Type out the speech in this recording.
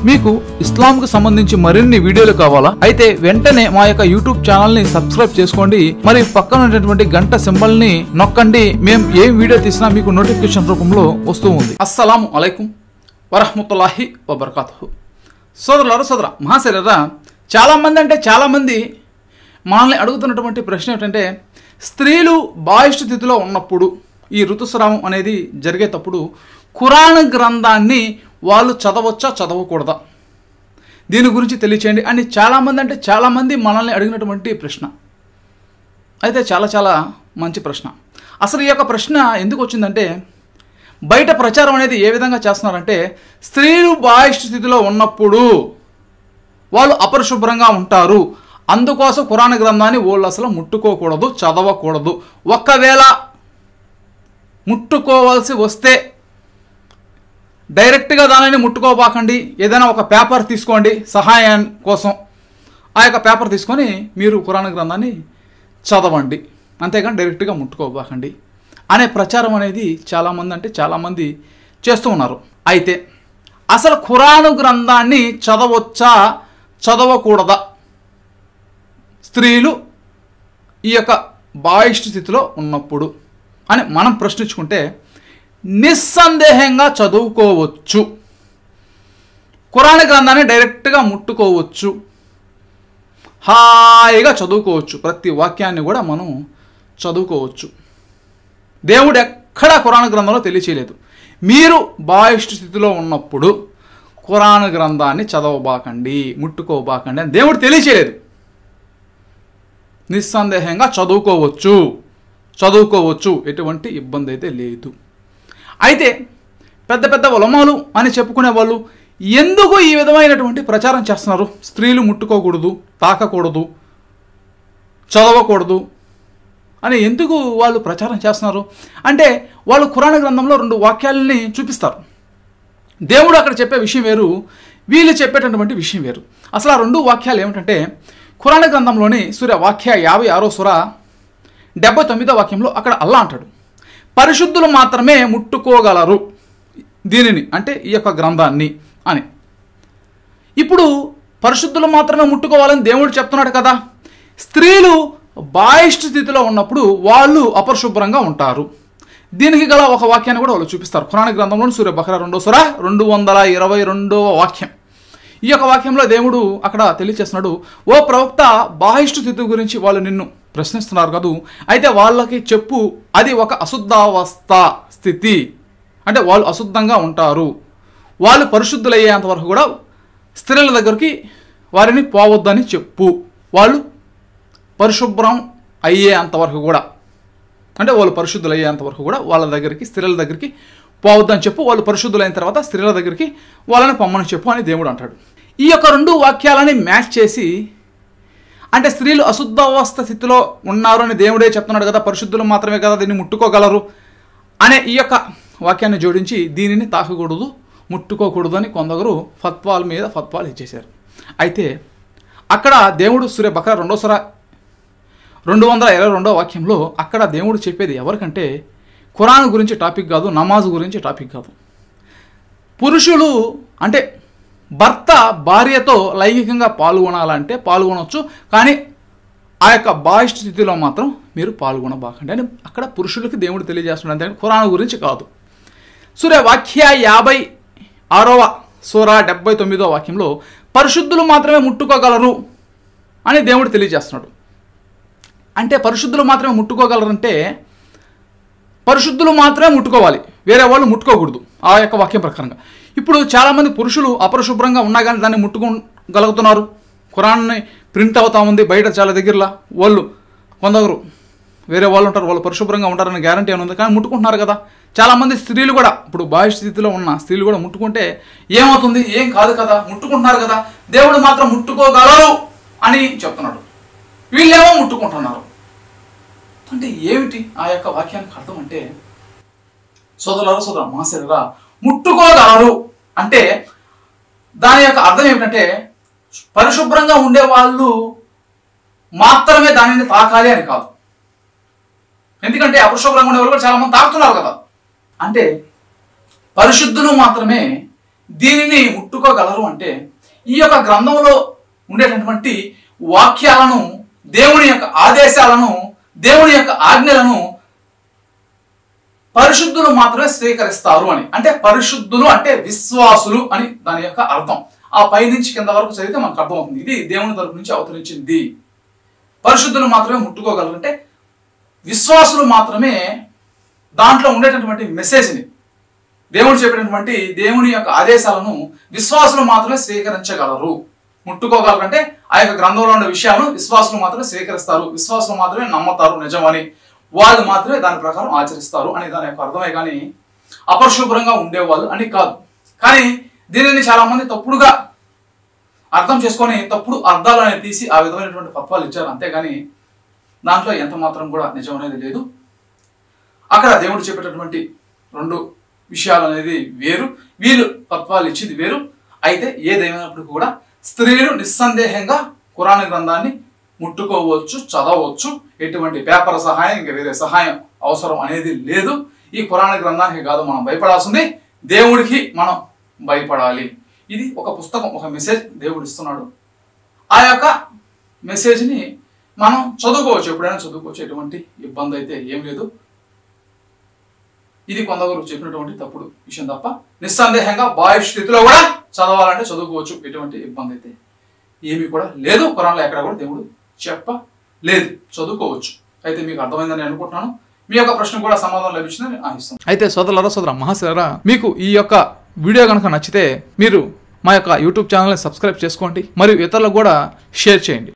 మీకు ఇస్లాంకు సంబంధించి మరిన్ని వీడియోలు కావాలా అయితే వెంటనే మా యొక్క యూట్యూబ్ ఛానల్ ని సబ్స్క్రైబ్ చేసుకోండి మరి పక్కన ఉన్నటువంటి గంట సింబల్ ని నొక్కండి మేము ఏ వీడియో తీసినా మీకు నోటిఫికేషన్ రూపంలో వస్తూ ఉంది అస్సలం అలైకుం వరహమతుల్లాహి వబర్కాతు సోదరులారా సోదర మహాశరీరా చాలామంది అంటే చాలామంది మనల్ని అడుగుతున్నటువంటి ప్రశ్న ఏంటంటే స్త్రీలు బాయిష్ట స్థితిలో ఉన్నప్పుడు ఈ ఋతుస్రావం అనేది జరిగేటప్పుడు ఖురాన్ గ్రంథాన్ని వాళ్ళు చదవచ్చా చదవకూడదా దీని గురించి తెలియచేయండి అని చాలామంది అంటే చాలామంది మనల్ని అడిగినటువంటి ప్రశ్న అయితే చాలా చాలా మంచి ప్రశ్న అసలు ఈ యొక్క ప్రశ్న ఎందుకు వచ్చిందంటే బయట ప్రచారం అనేది ఏ విధంగా చేస్తున్నారంటే స్త్రీలు బాయిష్ట స్థితిలో ఉన్నప్పుడు వాళ్ళు అపరిశుభ్రంగా ఉంటారు అందుకోసం ఖురాన్ గ్రంథాన్ని వాళ్ళు అసలు ముట్టుకోకూడదు చదవకూడదు ఒకవేళ ముట్టుకోవాల్సి వస్తే డైరెక్ట్గా దానిని ముట్టుకోబాకండి ఏదైనా ఒక పేపర్ తీసుకోండి సహాయం కోసం ఆ యొక్క పేపర్ తీసుకొని మీరు ఖురాన్ గ్రంథాన్ని చదవండి అంతేగాని డైరెక్ట్గా ముట్టుకోబాకండి అనే ప్రచారం అనేది చాలామంది అంటే చాలామంది చేస్తూ ఉన్నారు అయితే అసలు ఖురాను గ్రంథాన్ని చదవచ్చా చదవకూడదా స్త్రీలు ఈ యొక్క బాయిష్ట స్థితిలో ఉన్నప్పుడు అని మనం ప్రశ్నించుకుంటే నిస్సందేహంగా చదువుకోవచ్చు ఖురాన్ గ్రంథాన్ని డైరెక్ట్గా ముట్టుకోవచ్చు హాయిగా చదువుకోవచ్చు ప్రతి వాక్యాన్ని కూడా మనం చదువుకోవచ్చు దేవుడు ఎక్కడా ఖురాన్ గ్రంథంలో తెలియచేయలేదు మీరు బాయిష్ట స్థితిలో ఉన్నప్పుడు ఖురాన్ గ్రంథాన్ని చదవబాకండి ముట్టుకోబాకండి అని దేవుడు తెలియచేయలేదు నిస్సందేహంగా చదువుకోవచ్చు చదువుకోవచ్చు ఎటువంటి ఇబ్బంది అయితే లేదు అయితే పెద్ద పెద్ద ఉలమాలు అని చెప్పుకునే వాళ్ళు ఎందుకు ఈ విధమైనటువంటి ప్రచారం చేస్తున్నారు స్త్రీలు ముట్టుకోకూడదు తాకకూడదు చదవకూడదు అని ఎందుకు వాళ్ళు ప్రచారం చేస్తున్నారు అంటే వాళ్ళు ఖురాన్ గ్రంథంలో రెండు వాక్యాలని చూపిస్తారు దేవుడు అక్కడ చెప్పే విషయం వేరు వీళ్ళు చెప్పేటటువంటి విషయం వేరు అసలు ఆ రెండు వాక్యాలు ఏమిటంటే ఖురాన్ గ్రంథంలోని సూర్య వాక్య యాభై ఆరో సుర డెబ్బై తొమ్మిదో వాక్యంలో అక్కడ అల్లా అంటాడు పరిశుద్ధులు మాత్రమే ముట్టుకోగలరు దీనిని అంటే ఈ యొక్క గ్రంథాన్ని అని ఇప్పుడు పరిశుద్ధులు మాత్రమే ముట్టుకోవాలని దేవుడు చెప్తున్నాడు కదా స్త్రీలు బాయిష్ట స్థితిలో ఉన్నప్పుడు వాళ్ళు అపరిశుభ్రంగా ఉంటారు దీనికి గల ఒక వాక్యాన్ని కూడా వాళ్ళు చూపిస్తారు ఖురాన్ గ్రంథంలోని సూర్య బకర రెండో సుర రెండు వందల ఇరవై రెండవ వాక్యం ఈ యొక్క వాక్యంలో దేవుడు అక్కడ తెలియచేస్తున్నాడు ఓ ప్రవక్త బాహిష్ట స్థితి గురించి వాళ్ళు నిన్ను ప్రశ్నిస్తున్నారు కదూ అయితే వాళ్ళకి చెప్పు అది ఒక అశుద్ధావస్థ స్థితి అంటే వాళ్ళు అశుద్ధంగా ఉంటారు వాళ్ళు పరిశుద్ధులయ్యేంత వరకు కూడా స్త్రీల దగ్గరికి వారిని పోవద్దని చెప్పు వాళ్ళు పరిశుభ్రం అయ్యేంత వరకు కూడా అంటే వాళ్ళు పరిశుద్ధులు అయ్యేంత వరకు కూడా వాళ్ళ దగ్గరికి స్త్రీల దగ్గరికి పోవద్దని చెప్పు వాళ్ళు పరిశుద్ధులైన తర్వాత స్త్రీల దగ్గరికి వాళ్ళని పొమ్మని చెప్పు అని దేవుడు అంటాడు ఈ యొక్క రెండు వాక్యాలని మ్యాచ్ చేసి అంటే స్త్రీలు అశుద్ధావస్థ స్థితిలో ఉన్నారు అని దేవుడే చెప్తున్నాడు కదా పరిశుద్ధులు మాత్రమే కదా దీన్ని ముట్టుకోగలరు అనే ఈ యొక్క వాక్యాన్ని జోడించి దీనిని తాకకూడదు ముట్టుకోకూడదు అని కొందరు ఫత్వాల మీద ఫత్వాలు ఇచ్చేశారు అయితే అక్కడ దేవుడు సూర్య బకర రెండోసారి రెండు వందల ఇరవై రెండో వాక్యంలో అక్కడ దేవుడు చెప్పేది ఎవరికంటే ఖురాన్ గురించి టాపిక్ కాదు నమాజ్ గురించి టాపిక్ కాదు పురుషులు అంటే భర్త భార్యతో లైంగికంగా పాల్గొనాలంటే పాల్గొనవచ్చు కానీ ఆ యొక్క బాయిష్ట స్థితిలో మాత్రం మీరు పాల్గొనబాకండి అని అక్కడ పురుషులకి దేవుడు తెలియజేస్తున్నాడు అంతే ఖురాన్ గురించి కాదు సూర్య వాక్య యాభై ఆరవ సూర డెబ్బై తొమ్మిదో వాక్యంలో పరిశుద్ధులు మాత్రమే ముట్టుకోగలరు అని దేవుడు తెలియజేస్తున్నాడు అంటే పరిశుద్ధులు మాత్రమే ముట్టుకోగలరంటే పరిశుద్ధులు మాత్రమే ముట్టుకోవాలి వేరే వాళ్ళు ముట్టుకోకూడదు ఆ యొక్క వాక్యం ప్రకారంగా ఇప్పుడు చాలామంది పురుషులు అపరిశుభ్రంగా ఉన్నా కానీ దాన్ని ముట్టుకోగలుగుతున్నారు ఖురాన్ని ప్రింట్ అవుతా ఉంది బయట చాలా దగ్గరలా వాళ్ళు కొందరు వేరే వాళ్ళు ఉంటారు వాళ్ళు పరిశుభ్రంగా ఉంటారని గ్యారంటీ అని ఉంది కానీ ముట్టుకుంటున్నారు కదా చాలామంది స్త్రీలు కూడా ఇప్పుడు బాహ్య స్థితిలో ఉన్న స్త్రీలు కూడా ముట్టుకుంటే ఏమవుతుంది ఏం కాదు కదా ముట్టుకుంటున్నారు కదా దేవుడు మాత్రం ముట్టుకోగలరు అని చెప్తున్నాడు వీళ్ళేమో ముట్టుకుంటున్నారు అంటే ఏమిటి ఆ యొక్క వాక్యానికి అర్థం అంటే సోదరులారా సోదర మహాశరుగా ముట్టుకోగలరు అంటే దాని యొక్క అర్థం ఏమిటంటే పరిశుభ్రంగా ఉండే వాళ్ళు మాత్రమే దానిని తాకాలి అని కాదు ఎందుకంటే అపరిశుభ్రంగా ఉండే వాళ్ళు కూడా చాలా మంది తాకుతున్నారు కదా అంటే పరిశుద్ధులు మాత్రమే దీనిని ముట్టుకోగలరు అంటే ఈ యొక్క గ్రంథంలో ఉండేటటువంటి వాక్యాలను దేవుని యొక్క ఆదేశాలను దేవుని యొక్క ఆజ్ఞలను పరిశుద్ధులు మాత్రమే స్వీకరిస్తారు అని అంటే పరిశుద్ధులు అంటే విశ్వాసులు అని దాని యొక్క అర్థం ఆ పై నుంచి కింద వరకు చదివితే మనకు అర్థమవుతుంది ఇది దేవుని తరపు నుంచి అవతరించింది పరిశుద్ధులు మాత్రమే ముట్టుకోగలరు అంటే విశ్వాసులు మాత్రమే దాంట్లో ఉండేటటువంటి మెసేజ్ని దేవుడు చెప్పినటువంటి దేవుని యొక్క ఆదేశాలను విశ్వాసులు మాత్రమే స్వీకరించగలరు ముట్టుకోగలరు అంటే ఆ యొక్క గ్రంథంలో ఉన్న విషయాలను విశ్వాసులు మాత్రమే స్వీకరిస్తారు విశ్వాసులు మాత్రమే నమ్ముతారు నిజమని వాళ్ళు మాత్రమే దాని ప్రకారం ఆచరిస్తారు అని దాని యొక్క అర్థమే కానీ అపరిశుభ్రంగా ఉండేవాళ్ళు అని కాదు కానీ దీనిని చాలా మంది తప్పుడుగా అర్థం చేసుకొని తప్పుడు అర్థాలు అనేది తీసి ఆ విధమైనటువంటి ఫత్వాలు ఇచ్చారు అంతేగాని దాంట్లో ఎంత మాత్రం కూడా నిజం అనేది లేదు అక్కడ దేవుడు చెప్పేటటువంటి రెండు విషయాలు అనేది వేరు వీళ్ళు తత్వాలు ఇచ్చింది వేరు అయితే ఏదేమైనప్పుడు కూడా స్త్రీలు నిస్సందేహంగా కురాన్ గ్రంథాన్ని ముట్టుకోవచ్చు చదవచ్చు ఎటువంటి పేపర్ సహాయం ఇంకా వేరే సహాయం అవసరం అనేది లేదు ఈ కురాన్ గ్రంథానికి కాదు మనం భయపడాల్సింది దేవుడికి మనం భయపడాలి ఇది ఒక పుస్తకం ఒక మెసేజ్ దేవుడు ఇస్తున్నాడు ఆ యొక్క మెసేజ్ని మనం చదువుకోవచ్చు ఎప్పుడైనా చదువుకోవచ్చు ఎటువంటి ఇబ్బంది అయితే ఏం లేదు ఇది కొందరు చెప్పినటువంటి తప్పుడు విషయం తప్ప నిస్సందేహంగా బాయ్ స్థితిలో కూడా చదవాలంటే చదువుకోవచ్చు ఎటువంటి ఇబ్బంది అయితే ఏమీ కూడా లేదు కురాన్లో ఎక్కడ కూడా దేవుడు చెప్పలేదు చదువుకోవచ్చు అయితే మీకు అర్థమైందని అనుకుంటున్నాను మీ యొక్క ప్రశ్న కూడా సమాధానం లభించిందని ఆశిస్తాను అయితే సోదరులారా సోదర మహాశిలరా మీకు ఈ యొక్క వీడియో కనుక నచ్చితే మీరు మా యొక్క యూట్యూబ్ ఛానల్ని సబ్స్క్రైబ్ చేసుకోండి మరియు ఇతరులకు కూడా షేర్ చేయండి